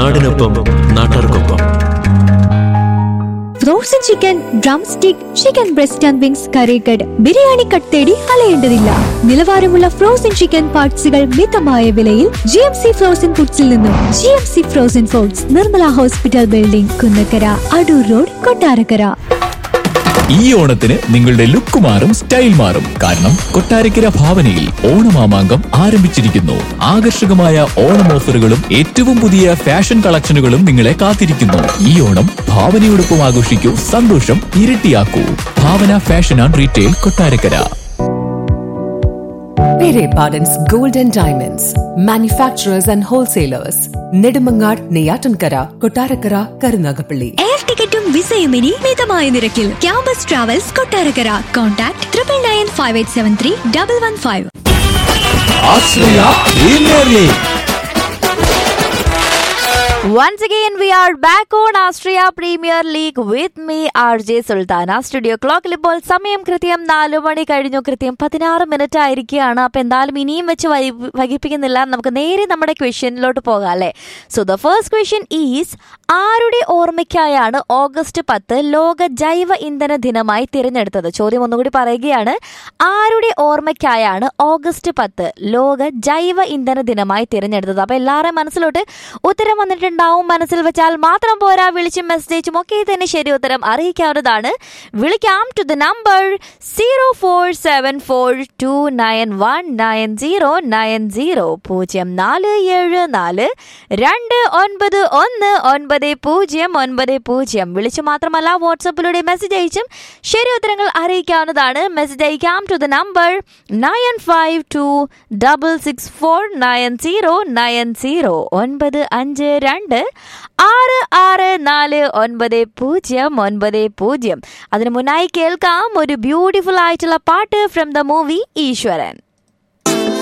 നാടിനൊപ്പം നാട്ടാർക്കൊപ്പം frozen chicken drumstick chicken breast and wings curry cut biryani cut തേടി അലയേണ്ടതില്ല നിലവാരമുള്ള ഫ്രോസൺ ചിക്കൻ പാർട്സുകൾ മിതമായ വിലയിൽ ജി എം സി ഫ്രോസൺ ഫുഡ്സിൽ നിന്നും G M C frozen foods Nirmala hospital building Kunnakkara Adoor road Kottarakkara ഈ ഓണത്തിന് നിങ്ങളുടെ ലുക്ക് മാറും സ്റ്റൈൽ മാറും കാരണം കൊട്ടാരക്കര ഭാവനയിൽ ഓണമാമാങ്കം ആരംഭിച്ചിരിക്കുന്നു ആകർഷകമായ ഓണം ഓഫറുകളും ഏറ്റവും പുതിയ ഫാഷൻ കളക്ഷനുകളും നിങ്ങളെ കാത്തിരിക്കുന്നു ഈ ഓണം ഭാവനയോടൊപ്പം ആഘോഷിക്കൂ സന്തോഷം ഇരട്ടിയാക്കൂ Bhavana fashion and retail Kottarakkara Pere Pardon's Gold and Diamonds, manufacturers and wholesalers, Nedumangad, Neyatankara, Kotarakara, Karunagapalli. Air ടിക്കറ്റും വിസയും ഇനി മിതമായ നിരക്കിൽ campus travels Kottarakkara contact triple nine five eight seven three double one five Once again, we are back on Austria Premier League with me, RJ Sultana. Studio ക്ലോക്കിൽ ഇപ്പോൾ സമയം കൃത്യം നാലു മണി കഴിഞ്ഞു കൃത്യം പതിനാറ് മിനിറ്റ് ആയിരിക്കുകയാണ് അപ്പൊ എന്തായാലും ഇനിയും വെച്ച് വൈ- വൈകിപ്പിക്കുന്നില്ല നമുക്ക് നേരെ നമ്മുടെ ക്വസ്റ്റ്യനിലോട്ട് പോകാം അല്ലേ so the first question is ആരുടെ ഓർമ്മയ്ക്കായാണ് ഓഗസ്റ്റ് പത്ത് ലോക ജൈവ ഇന്ധന ദിനമായി തിരഞ്ഞെടുത്തത് ചോദ്യം ഒന്നുകൂടി പറയുകയാണ് ആരുടെ ഓർമ്മയ്ക്കായാണ് ഓഗസ്റ്റ് പത്ത് ലോക ജൈവ ഇന്ധന ദിനമായി തിരഞ്ഞെടുത്തത് അപ്പൊ എല്ലാവരുടെയും മനസ്സിലോട്ട് ഉത്തരം വന്നിട്ടുണ്ടാവും മനസ്സിൽ വെച്ചാൽ മാത്രം പോരാ വിളിച്ചും മെസ്സേജും ഒക്കെ തന്നെ ശരി ഉത്തരം അറിയിക്കാവുന്നതാണ് വിളിക്കാം to the number zero four seven four two nine one nine zero nine zero പൂജ്യം നാല് ഏഴ് നാല് രണ്ട് ഒൻപത് ഒന്ന് ഒൻപത് പൂജ്യം ഒൻപത് പൂജ്യം വിളിച്ചു മാത്രമല്ല വാട്സപ്പിലൂടെ മെസ്സേജ് അയച്ചും ശരി ഉത്തരങ്ങൾ അറിയിക്കാവുന്നതാണ് മെസ്സേജ് അയക്കാം to the number nine five two double six four nine zero nine zero ഒൻപത് അഞ്ച് രണ്ട് ആറ് ആറ് നാല് ഒൻപത് പൂജ്യം ഒൻപത് പൂജ്യം അതിനു മുന്നായി കേൾക്കാം ഒരു ബ്യൂട്ടിഫുൾ ആയിട്ടുള്ള പാട്ട് ഫ്രം ദ മൂവി ഈശ്വരൻ